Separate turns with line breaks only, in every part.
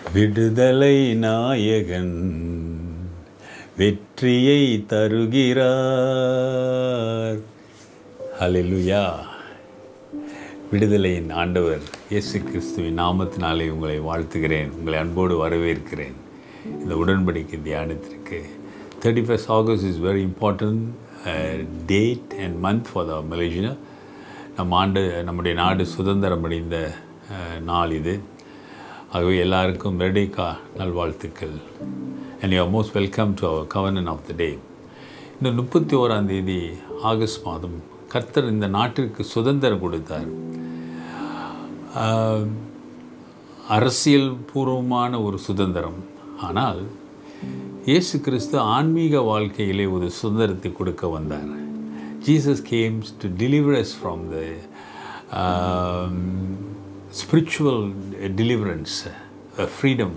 விடுதலை நாயகன் வெற்றியை தருகிறார் ஹalleluya விடுதலையின் ஆண்டவர் இயேசு கிறிஸ்துவின் நாமத்தினாலே உங்களை வாழ்த்துகிறேன் உங்களை அன்போடு வரவேற்கிறேன் இந்த உடன்படிக்கை தியானத்திற்கு thirty first August is very important date and month for the Malaysia நம்ம ஆண்டு நம்முடைய நாடு சுதந்திரம் அடைந்த அஹ், நாள் இது ஆகவே எல்லாருக்கும் ரெடிகா நல்வாழ்த்துக்கள் and you are most welcome to our கவர்னன் ஆஃப் த டே இந்த முப்பத்தி ஓராம் தேதி ஆகஸ்ட் மாதம் கர்த்தர் இந்த நாட்டிற்கு சுதந்திரம் கொடுத்தார் ஆஹ், அரசியல் பூர்வமான ஒரு சுதந்திரம் ஆனால் இயேசு கிறிஸ்து ஆன்மீக வாழ்க்கையிலே ஒரு சுதந்திரத்தை கொடுக்க வந்தார் Jesus comes to deliver us from the spiritual deliverance freedom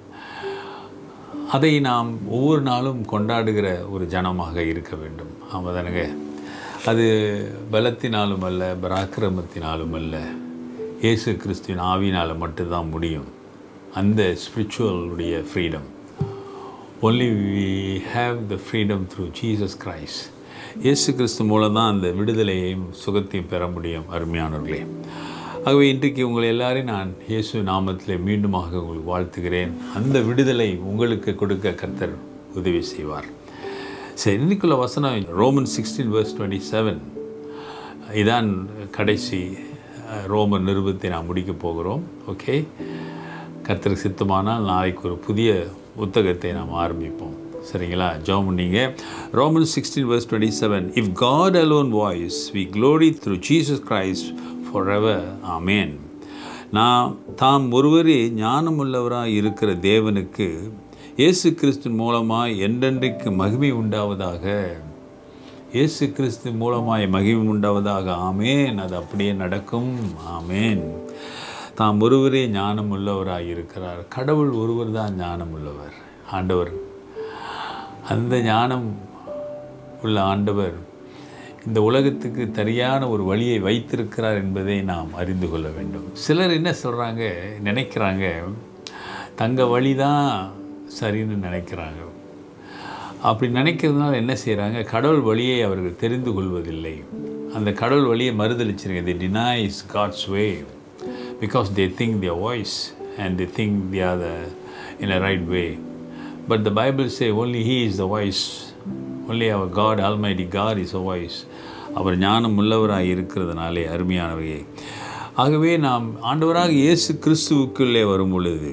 அதை நாம் ஒவ்வொரு நாளும் கொண்டாடுகிற ஒரு ஜனமாக இருக்க வேண்டும் ஆமாம் தானுங்க அது பலத்தினாலும் அல்ல பராக்கிரமத்தினாலும் அல்ல இயேசு கிறிஸ்துவின் ஆவினால் மட்டும்தான் முடியும் அந்த ஸ்பிரிச்சுவலுடைய freedom only we have the freedom through Jesus Christ இயேசு கிறிஸ்து மூலம் தான் அந்த விடுதலையையும் சுகத்தையும் பெற முடியும் அருமையானவர்களே ஆகவே இன்றைக்கு உங்களை எல்லாரையும் நான் இயேசு நாமத்தில் மீண்டுமாக உங்களுக்கு வாழ்த்துகிறேன் அந்த விடுதலை உங்களுக்கு கொடுக்க கர்த்தர் உதவி செய்வார் சரி இன்னைக்குள்ள வசனம் Roman sixteen verse twenty seven இதான் கடைசி அஹ், ரோமன் நிருபத்தை நாம் முடிக்க போகிறோம் ஓகே கர்த்தருக்கு சித்தமானால் நாளைக்கு ஒரு புதிய புத்தகத்தை நாம் ஆரம்பிப்போம் சரிங்களா ஜாம் பண்ணீங்க Roman sixteen verse twenty seven if God alone wise be glory through Jesus Christ forever amen நான் தாம் ஒருவரே ஞானமுள்ளவராக இருக்கிற தேவனுக்கு இயேசு கிறிஸ்து மூலமாக என்றென்றைக்கு மகிமை உண்டாவதாக இயேசு கிறிஸ்து மூலமாய் மகிமை உண்டாவதாக ஆமேன் அது அப்படியே நடக்கும் ஆமேன் தாம் ஒருவரே ஞானம் உள்ளவராக இருக்கிறார் கடவுள் ஒருவர் தான் ஞானம் உள்ளவர் ஆண்டவர் அந்த ஞானம் உள்ள ஆண்டவர் இந்த உலகத்துக்கு சரியான ஒரு வழியை வைத்திருக்கிறார் என்பதை நாம் அறிந்து கொள்ள வேண்டும் சிலர் என்ன சொல்கிறாங்க நினைக்கிறாங்க தங்க வழி தான் சரின்னு நினைக்கிறாங்க அப்படி நினைக்கிறதுனால என்ன செய்கிறாங்க கடவுள் வழியை அவர்கள் தெரிந்து கொள்வதில்லை அந்த கடவுள் வழியை மறுதளிச்சிருங்க they denies God's way because they think their wise and they think they are the in a right way but the Bible say only he is the wise only our God almighty God is a wise அவர் ஞானம் உள்ளவராக இருக்கிறதுனாலே அருமையானவையே ஆகவே நாம் ஆண்டவராக இயேசு கிறிஸ்துவுக்குள்ளே வரும் பொழுது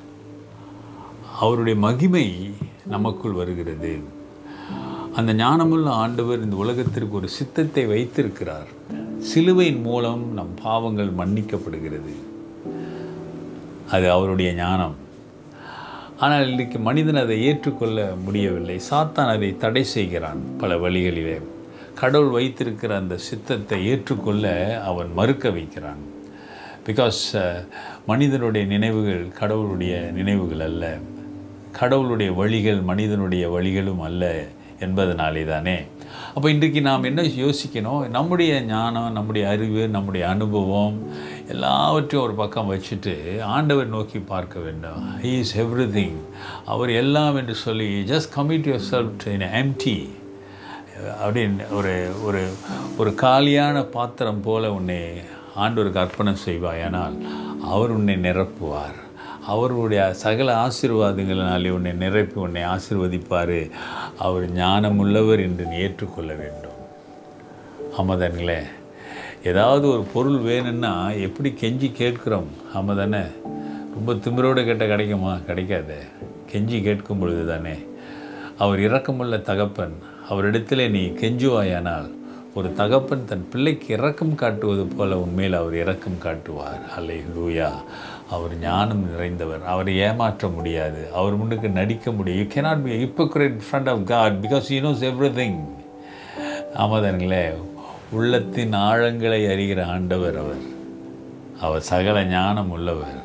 அவருடைய மகிமை நமக்குள் வருகிறது அந்த ஞானமுள்ள ஆண்டவர் இந்த உலகத்திற்கு ஒரு சித்தத்தை வைத்திருக்கிறார் சிலுவையின் மூலம் நம் பாவங்கள் மன்னிக்கப்படுகிறது அது அவருடைய ஞானம் ஆனால் இன்றைக்கு மனிதன் அதை ஏற்றுக்கொள்ள முடியவில்லை சாத்தான் அதை தடை செய்கிறான் பல வழிகளிலே கடவுள் வைத்திருக்கிற அந்த சித்தத்தை ஏற்றுக்கொள்ள அவன் மறுக்க வைக்கிறான் பிகாஸ் மனிதனுடைய நினைவுகள் கடவுளுடைய நினைவுகள் அல்ல கடவுளுடைய வழிகள் மனிதனுடைய வழிகளும் அல்ல என்பதனாலே தானே அப்போ இன்றைக்கு நாம் என்ன யோசிக்கணும் நம்முடைய ஞானம் நம்முடைய அறிவு நம்முடைய அனுபவம் எல்லாவற்றையும் ஒரு பக்கம் வச்சுட்டு ஆண்டவர் நோக்கி பார்க்க வேண்டும் ஹீ இஸ் எவ்ரி திங் அவர் எல்லாம் என்று சொல்லி just commit yourself in empty அப்படின்னு ஒரு ஒரு ஒரு காலியான பாத்திரம் போல உன்னை ஆண்டவருக்கு அர்ப்பணம் செய்வாயானால் அவர் உன்னை நிரப்புவார் அவருடைய சகல ஆசீர்வாதங்களினாலே உன்னை நிரப்பி உன்னை ஆசீர்வதிப்பார் அவர் ஞானமுள்ளவர் என்று நீ ஏற்றுக்கொள்ள வேண்டும் ஆமாதானுங்களே ஏதாவது ஒரு பொருள் வேணும்னா எப்படி கெஞ்சி கேட்குறோம் ஆமாம் தானே ரொம்ப திமிரோடு கேட்ட கிடைக்குமா கிடைக்காது கெஞ்சி கேட்கும் பொழுது தானே அவர் இரக்கமுள்ள தகப்பன் அவரிடத்தில் நீ கெஞ்சுவாயானால் ஒரு தகப்பன் தன் பிள்ளைக்கு இரக்கம் காட்டுவது போல உண்மையில் அவர் இரக்கம் காட்டுவார் அல்லை லூயா அவர் ஞானம் நிறைந்தவர் அவரை ஏமாற்ற முடியாது அவர் முன்னுக்கு நடிக்க முடியும் you cannot be a hypocrite in front of God because he knows everything ஆமாதானுங்களே உள்ளத்தின் ஆழங்களை அறிகிற ஆண்டவர் அவர் அவர் சகல ஞானம் உள்ளவர்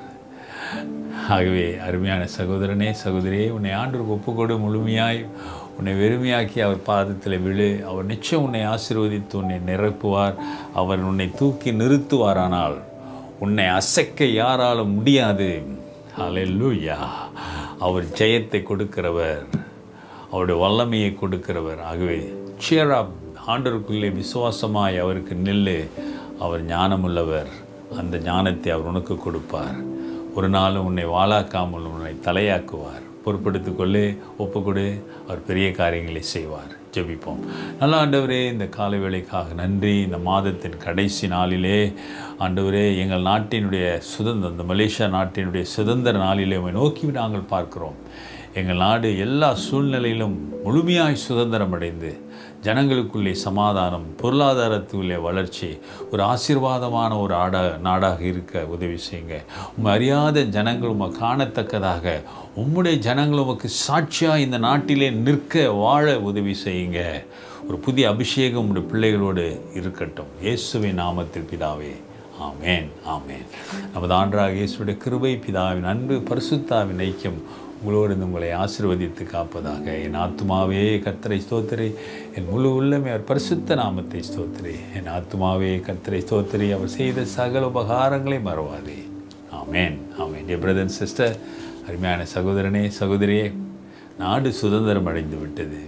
ஆகவே அருமையான சகோதரனே சகோதரியே உன்னை ஆண்டவருக்கு ஒப்புக்கொடு முழுமையாய் உன்னை வெறுமையாக்கி அவர் பாதத்தில் விழு அவர் நிச்சயம் உன்னை ஆசீர்வதித்து உன்னை நிரப்புவார் அவர் உன்னை தூக்கி நிறுத்துவாரானால் உன்னை அசைக்க யாராலும் முடியாது ஹalleluya அவர் ஜெயத்தை கொடுக்கிறவர் அவருடைய வல்லமையை கொடுக்கிறவர் ஆகவே cheer up ஆண்டவருக்குள்ளே விசுவாசமாய் அவருக்கு நில்லு அவர் ஞானமுள்ளவர் அந்த ஞானத்தை அவர் உனக்கு கொடுப்பார் ஒரு நாளும் உன்னை வாளாக்காமல் உன்னை தலையாக்குவார் பொறுப்படுத்திக் கொள்ளு ஒப்புக்கொடு அவர் பெரிய காரியங்களை செய்வார் ஜெபிப்போம் நல்ல ஆண்டவரே இந்த காலை வேளைக்காக நன்றி இந்த மாதத்தின் கடைசி நாளிலே ஆண்டவரே எங்கள் நாட்டினுடைய சுதந்திரம் இந்த மலேசியா நாட்டினுடைய சுதந்திர நாளிலே உம்மை நோக்கி நாங்கள் பார்க்கிறோம் எங்கள் நாடு எல்லா சூழ்நிலையிலும் முழுமையாய் சுதந்திரம் அடைந்து ஜனங்களுக்குள்ளே சமாதானம் பொருளாதாரத்துக்குள்ளே வளர்ச்சி ஒரு ஆசீர்வாதமான ஒரு ஆடா நாடாக இருக்க உதவி செய்யுங்க உம்மை அறியாத ஜனங்கள் உம்மை காணத்தக்கதாக உம்முடைய ஜனங்கள் உமக்கு சாட்சியாக இந்த நாட்டிலே நிற்க வாழ உதவி செய்யுங்க ஒரு புதிய அபிஷேகம் உடைய பிள்ளைகளோடு இருக்கட்டும் இயேசுவின் நாமத்தில் பிதாவே ஆமேன் ஆமேன் நமது ஆண்டராக இயேசுடைய கிருபை பிதாவின் அன்பு பரிசுத்தாவின் ஐக்கியம் உங்களோடு இருந்து உங்களை ஆசீர்வதித்து காப்பதாக என் ஆத்துமாவே கர்த்தரை ஸ்தோத்திரி என் முழு உள்ளமே அவர் பரிசுத்த நாமத்தை ஸ்தோத்திரி என் ஆத்துமாவே கர்த்தரை ஸ்தோத்திரி அவர் செய்த சகல உபகாரங்களை மறவாதே ஆமேன் ஆமேன் டே பிரதர் சிஸ்டர் அருமையான சகோதரனே சகோதரியே நாடு சுதந்திரம் அடைந்து விட்டது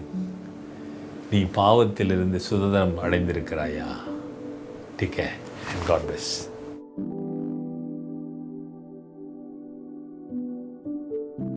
நீ பாவத்திலிருந்து சுதந்திரம் அடைந்திருக்கிறாயா டிகே அண்ட் காட் பிளஸ்